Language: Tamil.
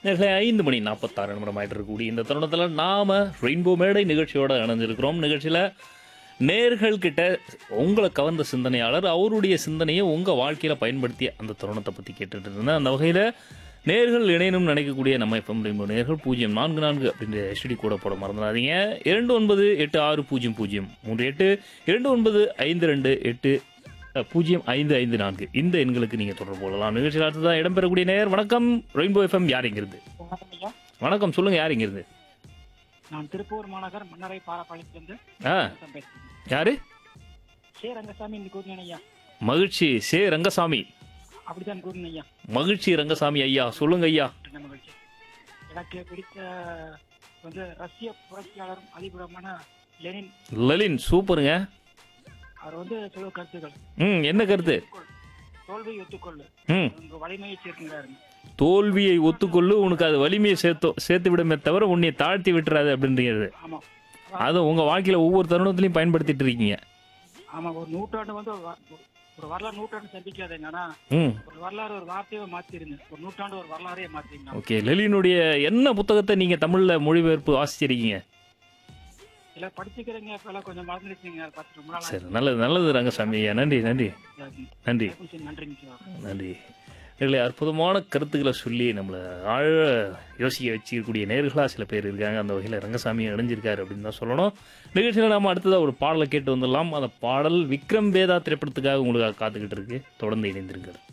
நேரத்தில் ஐந்து மணி நாற்பத்தாறு நிமிடம் ஆயிட்டு இருக்கக்கூடிய இந்த தருணத்தில் நாம் ரெயின்போ மேடை நிகழ்ச்சியோட இணைஞ்சிருக்கிறோம் நிகழ்ச்சியில் நேர்கள் கிட்ட உங்களை கவர்ந்த சிந்தனையாளர் அவருடைய சிந்தனையை உங்கள் வாழ்க்கையில் பயன்படுத்திய அந்த தருணத்தை பற்றி கேட்டுட்டு இருந்தேன் அந்த வகையில் நேர்கள் இணையணும்னு நினைக்கக்கூடிய நம்ம எஃப்எம் ரெயின்போ நேர்கள் பூஜ்ஜியம் நான்கு நான்கு அப்படின்ற எஸ்டி கூட போட மறந்துடாதீங்க இரண்டு ஒன்பது எட்டு ஆறு பூஜ்ஜியம் பூஜ்ஜியம் மூன்று எட்டு இரண்டு ஒன்பது ஐந்து ரெண்டு எட்டு அஹ், பூஜ்ஜியம் ஐந்து ஐந்து நான்கு இந்த எண்களுக்கு நீங்கள் தொடர்பு கொள்ளலாம் நிகழ்ச்சியில் அடுத்ததான் இடம்பெறக்கூடிய நேர் வணக்கம் ரெயின்போ எஃப்எம் யார் இங்கிருந்து வணக்கம் ஐயா வணக்கம் சொல்லுங்க யார் இங்கிருந்து நான் திருப்பூர் மாநகர் மன்னரை பாரப்பாளையத்திலிருந்து ஆ பேசுறேன் யாரு சே ரங்கசாமி இந்த கூறினேன் ஐயா மகிழ்ச்சி சே ரங்கசாமி அப்படித்தான் கூறினேன் ஐயா மகிழ்ச்சி ரங்கசாமி ஐயா சொல்லுங்க ஐயா என்ன மகிழ்ச்சி எனக்கு பிடித்த வந்து ரஷ்ய புரட்சியாளரும் அதிபரமான லெனின் லலின் சூப்பருங்க அவர் வந்து சொல்ல கருத்துக்கள் ம் என்ன கருத்து ஒத்துக்கொள். தோல்வி ஒத்துக்கொள்ளு ம் உங்க வலிமையை சேர்க்கிறாரு தோல்வியை ஒத்துக்கொள்ளு உனக்கு அது வலிமையை சேர்த்து சேர்த்து விடுமே தவிர உன்னை தாழ்த்தி விட்டுறாது அப்படின்றது ஆமா அதை உங்க வாழ்க்கையில ஒவ்வொரு தருணத்திலையும் பயன்படுத்திட்டு இருக்கீங்க ஆமா ஒரு நூற்றாண்டு வந்து ஒரு வ- ஒரு வரலாறு நூற்றாண்டு சந்திக்காதீங்க ஆனா ம் ஒரு வரலாறு ஒரு வார்த்தையை மாத்திருங்க ஒரு நூற்றாண்டு ஒரு வரலாறையே மாத்திருங்க ஓகே லலினுடைய என்ன புத்தகத்தை நீங்க தமிழ்ல மொழிபெயர்ப்பு வாசிச்சிருக்கீங்க இல்ல படிச்சுக்கிறீங்க இப்ப எல்லாம் கொஞ்சம் மறந்துருச்சீங்க அதை பார்த்து ரொம்ப நாளா சரி நல்லது நல்லது ரங்கசாமி ஐயா நன்றி நன்றி நன்றி ஆச்சு. நன்றிங்க சார் நன்றி இல்லை அற்புதமான கருத்துக்களை சொல்லி நம்மளை ஆழ யோசிக்க வச்சிருக்கக்கூடிய நேர்களாக சில பேர் இருக்காங்க அந்த வகையில் ரங்கசாமி இணைஞ்சிருக்காரு அப்படின்னு தான் சொல்லணும் நிகழ்ச்சியில் நாம் அடுத்ததாக ஒரு பாடலை கேட்டு வந்துடலாம் அந்த பாடல் விக்ரம் வேதா திரைப்படத்துக்காக உங்களுக்காக காத்துக்கிட்டு இருக்கு தொடர்ந்து இணைந்திருக்கிறது